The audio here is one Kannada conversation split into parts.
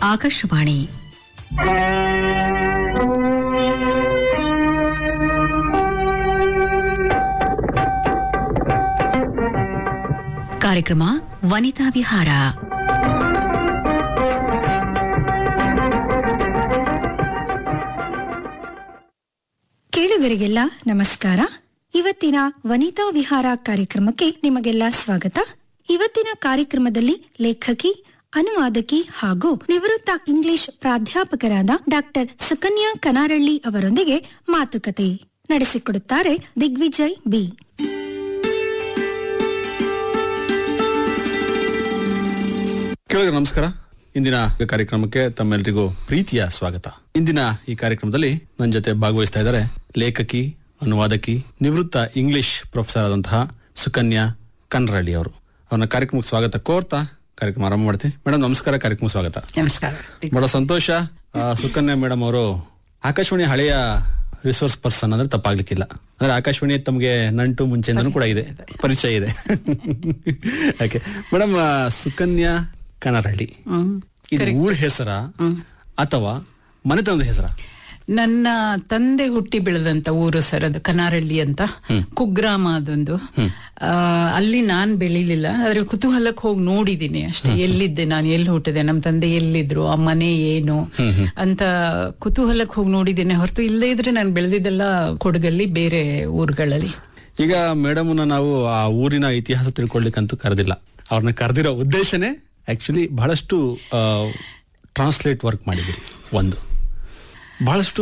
ಆಕಾಶವಾಣಿ ಕಾರ್ಯಕ್ರಮ ವನಿತಾ ವಿಹಾರ ಕೇಳುಗರಿಗೆಲ್ಲ ನಮಸ್ಕಾರ ಇವತ್ತಿನ ವನಿತಾ ವಿಹಾರ ಕಾರ್ಯಕ್ರಮಕ್ಕೆ ನಿಮಗೆಲ್ಲ ಸ್ವಾಗತ ಇವತ್ತಿನ ಕಾರ್ಯಕ್ರಮದಲ್ಲಿ ಲೇಖಕಿ ಅನುವಾದಕಿ ಹಾಗೂ ನಿವೃತ್ತ ಇಂಗ್ಲಿಷ್ ಪ್ರಾಧ್ಯಾಪಕರಾದ ಡಾಕ್ಟರ್ ಸುಕನ್ಯಾ ಕನಾರಳ್ಳಿ ಅವರೊಂದಿಗೆ ಮಾತುಕತೆ ನಡೆಸಿಕೊಡುತ್ತಾರೆ ದಿಗ್ವಿಜಯ್ ಬಿ ಕೇಳಿದ್ರೆ ನಮಸ್ಕಾರ ಇಂದಿನ ಕಾರ್ಯಕ್ರಮಕ್ಕೆ ತಮ್ಮೆಲ್ಲರಿಗೂ ಪ್ರೀತಿಯ ಸ್ವಾಗತ ಇಂದಿನ ಈ ಕಾರ್ಯಕ್ರಮದಲ್ಲಿ ನನ್ನ ಜೊತೆ ಭಾಗವಹಿಸ್ತಾ ಇದ್ದಾರೆ ಲೇಖಕಿ ಅನುವಾದಕಿ ನಿವೃತ್ತ ಇಂಗ್ಲಿಷ್ ಪ್ರೊಫೆಸರ್ ಆದಂತಹ ಸುಕನ್ಯಾ ಕನ್ರಳ್ಳಿ ಅವರು ಅವ್ರನ್ನ ಕಾರ್ಯಕ್ರಮಕ್ಕೆ ಸ್ವಾಗತ ಕೋರ್ತಾ ಕಾರ್ಯಕ್ರಮ ಆರಂಭ ಮಾಡ್ತೀನಿ ಮೇಡಮ್ ನಮಸ್ಕಾರ ಕಾರ್ಯಕ್ರಮ ಸ್ವಾಗತ ನಮಸ್ಕಾರ ಬಹಳ ಸಂತೋಷ ಆ, ಸುಕನ್ಯಾ ಮೇಡಮ್ ಅವರು ಆಕಾಶವಾಣಿ ಹಳೆಯ ರಿಸೋರ್ಸ್ ಪರ್ಸನ್ ಅಂದ್ರೆ ತಪ್ಪಾಗ್ಲಿಕ್ಕಿಲ್ಲ ಅಂದ್ರೆ ಆಕಾಶವಾಣಿ ತಮಗೆ ನಂಟು ಮುಂಚೆಯಿಂದನೂ ಕೂಡ ಇದೆ ಪರಿಚಯ ಇದೆ ಓಕೆ ಮೇಡಮ್ ಸುಕನ್ಯಾ ಕನರಹಳ್ಳಿ ಇದು ಊರ ಹೆಸರ ಅಥವಾ ಮನೆತನದ ಹೆಸರ ನನ್ನ ತಂದೆ ಹುಟ್ಟಿ ಬೆಳೆದಂತ ಊರು ಸರ್ ಅದು ಕನಾರಳ್ಳಿ ಅಂತ ಕುಗ್ರಾಮ ಅದೊಂದು ಆ, ಅಲ್ಲಿ ನಾನ್ ಬೆಳಿಲಿಲ್ಲ ಆದ್ರೆ ಕುತೂಹಲಕ್ಕೆ ಹೋಗಿ ನೋಡಿದೀನಿ ಅಷ್ಟೇ ಎಲ್ಲಿದ್ದೆ ನಾನು ಎಲ್ಲಿ ಹುಟ್ಟಿದೆ ನಮ್ಮ ತಂದೆ ಎಲ್ಲಿದ್ರು ಆ ಮನೆ ಏನು ಅಂತ ಕುತೂಹಲಕ್ಕೆ ಹೋಗಿ ನೋಡಿದ್ದೇನೆ ಹೊರತು ಇಲ್ಲದೇ ಇದ್ರೆ ನಾನು ಬೆಳೆದಿದ್ದೆಲ್ಲ ಕೊಡಗಲ್ಲಿ ಬೇರೆ ಊರುಗಳಲ್ಲಿ ಈಗ ಮೇಡಮ್ನ ನಾವು ಆ ಊರಿನ ಇತಿಹಾಸ ತಿಳ್ಕೊಳ್ಳಿಕ್ಕಂತೂ ಕರೆದಿಲ್ಲ ಅವ್ರನ್ನ ಕರೆದಿರೋ ಉದ್ದೇಶನೇ ಆಕ್ಚುಲಿ ಬಹಳಷ್ಟು ಟ್ರಾನ್ಸ್ಲೇಟ್ ವರ್ಕ್ ಮಾಡಿದಿರಿ ಒಂದು ಬಹಳಷ್ಟು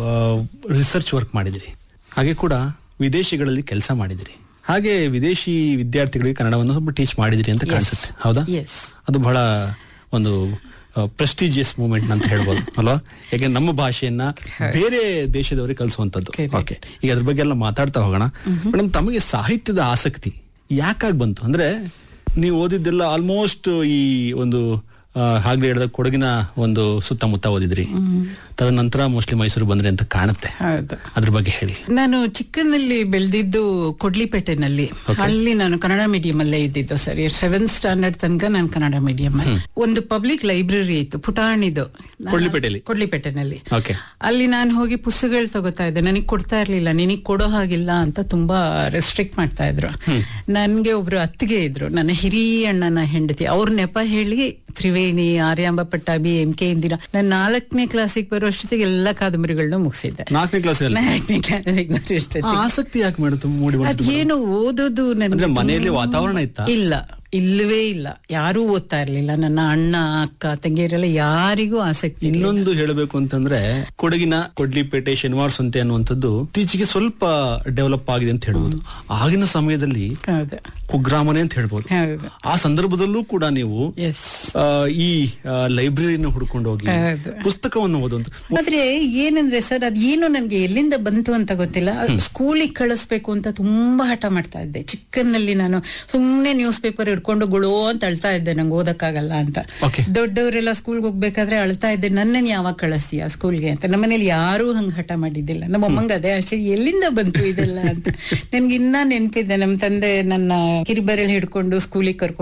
ರಿಸರ್ಚ್ ವರ್ಕ್ ಮಾಡಿದಿರಿ ಹಾಗೆ ಕೂಡ ವಿದೇಶಗಳಲ್ಲಿ ಕೆಲಸ ಮಾಡಿದಿರಿ ಹಾಗೆ ವಿದೇಶಿ ವಿದ್ಯಾರ್ಥಿಗಳಿಗೆ ಕನ್ನಡವನ್ನು ಸ್ವಲ್ಪ ಟೀಚ್ ಮಾಡಿದಿರಿ ಅಂತ ಕಾಣಿಸುತ್ತೆ ಹೌದಾ ಎಸ್ ಅದು ಬಹಳ ಒಂದು ಪ್ರೆಸ್ಟಿಜಿಯಸ್ ಮೂಮೆಂಟ್ ಅಂತ ಹೇಳ್ಬೋದು ಅಲ್ವಾ ಯಾಕೆ ನಮ್ಮ ಭಾಷೆಯನ್ನ ಬೇರೆ ದೇಶದವರಿಗೆ ಕಲಿಸುವಂತದ್ದು Correct. ಓಕೆ ಈಗ ಅದ್ರ ಬಗ್ಗೆ ಎಲ್ಲ ಮಾತಾಡ್ತಾ ಹೋಗೋಣ ಮೇಡಮ್ ತಮಗೆ ಸಾಹಿತ್ಯದ ಆಸಕ್ತಿ ಯಾಕಾಗಿ ಬಂತು ಅಂದ್ರೆ ನೀವು ಓದಿದ್ದೆಲ್ಲ ಆಲ್ಮೋಸ್ಟ್ ಈ ಒಂದು ಆ, ಹಾಗೆ ಹೇಳಿದ ಕೊಡಗಿನ ಒಂದು ಸುತ್ತಮುತ್ತ ಓದಿದ್ರಿ ತದನಂತರ ಮೋಸ್ಟ್ಲಿ ಮೈಸೂರು ಬಂದ್ರಿ ಅಂತ ಕಾಣುತ್ತೆ ಹೌದು ಅದ್ರ ಬಗ್ಗೆ ಹೇಳಿ ನಾನು ಚಿಕ್ಕನಲ್ಲಿ ಬೆಳೆದಿದ್ದು ಕೊಡ್ಲಿಪೇಟೆನಲ್ಲಿ ಅಲ್ಲಿ ನಾನು ಕನ್ನಡ ಮೀಡಿಯಂ ಅಲ್ಲೇ ಇದ್ದಿದ್ದು ಸರಿ ಸೆವೆಂತ್ ಸ್ಟ್ಯಾಂಡರ್ಡ್ ತನಕ ನಾನು ಕನ್ನಡ ಮೀಡಿಯಂ ಒಂದು ಪಬ್ಲಿಕ್ ಲೈಬ್ರರಿ ಇತ್ತು ಪುಟಾಣಿದು ನಾನು- ಕೊಡ್ಲಿಪೇಟೆಯಲ್ಲಿ? ಕೊಡ್ಲಿಪೇಟೆನಲ್ಲಿ ಓಕೆ ಅಲ್ಲಿ ನಾನು ಹೋಗಿ ಪುಸ್ತಕಗಳು ತಗೋತಾ ಇದ್ದೆ ನನಗೆ ಕೊಡ್ತಾ ಇರ್ಲಿಲ್ಲ ನಿನಗೆ ಕೊಡೋ ಹಾಗಿಲ್ಲ ಅಂತ ತುಂಬಾ ರೆಸ್ಟ್ರಿಕ್ಟ್ ಮಾಡ್ತಾ ಇದ್ರು ನನ್ಗೆ ಒಬ್ರು ಅತ್ತಿಗೆ ಇದ್ರು ನನ್ನ ಹಿರಿಯ ಅಣ್ಣನ ಹೆಂಡತಿ ಅವ್ರ ನೆಪ ಹೇಳಿ ತ್ರಿವೇಣಿ ಆರ್ಯಾಂಬ ಪಟ್ಟಾಭಿ ಎಂ ಕೆ ಇಂದಿರಾ ನಾನು ನಾಲ್ಕನೇ ಕ್ಲಾಸಿಗೆ ಬರೋ ಅಷ್ಟೊತ್ತಿಗೆ ಎಲ್ಲ ಕಾದಂಬರಿಗಳನ್ನ ಮುಗಿಸಿದ್ದೆ ನಾಲ್ಕನೇ ಕ್ಲಾಸಲ್ಲಿ ನಾಲ್ಕನೇ ಕ್ಲಾಸಿಗೆ ಬರೋ ಅಷ್ಟೊತ್ತಿಗೆ. ಆಸಕ್ತಿ ಯಾಕೆ ಮೇಡಮ್ ಮೂಡಿ ಬಂತು? ಅದೇನು ಓದೋದು ಅಂದ್ರೆ ನನಗೆ ಮನೆಯಲ್ಲಿ ತುಂಬಾ- ವಾತಾವರಣ ಇತ್ತಾ ಇಲ್ಲ ಇಲ್ಲವೇ ಇಲ್ಲ ಯಾರೂ ಓದ್ತಾ ಇರ್ಲಿಲ್ಲ ನನ್ನ ಅಣ್ಣ ಅಕ್ಕ ತಂಗಿಯರೆಲ್ಲ ಯಾರಿಗೂ ಆಸಕ್ತಿ ಇಲ್ಲ ಇನ್ನೊಂದು ಹೇಳಬೇಕು ಅಂತಂದ್ರೆ ಕೊಡಗಿನ ಕೊಡ್ಲಿಪೇಟೆ ಶನಿವಾರ ಸಂತೆ ಅನ್ನುವಂಥದ್ದು ಇತ್ತೀಚೆಗೆ ಸ್ವಲ್ಪ ಡೆವಲಪ್ ಆಗಿದೆ ಅಂತ ಹೇಳ್ಬೋದು ಆಗಿನ ಸಮಯದಲ್ಲಿ ಹೌದು ಕುಗ್ರಾಮನೆ ಅಂತ ಹೇಳ್ಬೋದು ಹೌದು ಆ ಸಂದರ್ಭದಲ್ಲೂ ಕೂಡ ನೀವು ಎಸ್ ಆ, ಈ ಲೈಬ್ರರಿನ ಹುಡ್ಕೊಂಡು ಹೋಗಿ ಹೌದು. ಪುಸ್ತಕವನ್ನು ಓದುವಂತ ಆದ್ರೆ ಏನಂದ್ರೆ ಸರ್ ಅದ್ ಏನು ನನ್ಗೆ ಎಲ್ಲಿಂದ ಬಂತು ಅಂತ ಗೊತ್ತಿಲ್ಲ ಸ್ಕೂಲಿಗೆ ಕಳಿಸ್ಬೇಕು ಅಂತ ತುಂಬಾ ಹಠ ಮಾಡ್ತಾ ಇದ್ದೆ ಚಿಕ್ಕನ್ನಲ್ಲಿ ನಾನು ಸುಮ್ನೆ ನ್ಯೂಸ್ ಪೇಪರ್ ಹಿಡ್ಕೊಂಡು ಗುಳೋ ಅಂತ ಅಳ್ತಾ ಇದ್ದೆ ನಂಗೆ ಓದಕ್ಕಾಗಲ್ಲ ಅಂತ Okay. ದೊಡ್ಡವರೆಲ್ಲ ಸ್ಕೂಲ್ಗೆ ಹೋಗ್ಬೇಕಾದ್ರೆ ಅಳ್ತಾ ಇದ್ದೆ ನನ್ನನ್ನು ಯಾವಾಗ ಕಳಿಸ್ತೀಯ ಸ್ಕೂಲ್ಗೆ ಅಂತ ನಮ್ಮನೇಲಿ ಯಾರೂ ಹಂಗ್ ಹಠ ಮಾಡಿದ್ದಿಲ್ಲ ನಮ್ಮ ಅಮ್ಮಂಗೆ ಅದೇ ಅಷ್ಟೇ ಎಲ್ಲಿಂದ ಬಂತು ಇದೆಲ್ಲ ಅಂತ ನನ್ಗೆ ಇನ್ನ ನೆನಪಿದೆ ನಮ್ಮ ತಂದೆ ನನ್ನ ಕಿರಿಬರಲ್ಲಿ ಹಿಡ್ಕೊಂಡು ಸ್ಕೂಲಿಗೆ ಕರ್ಕೊಂಡು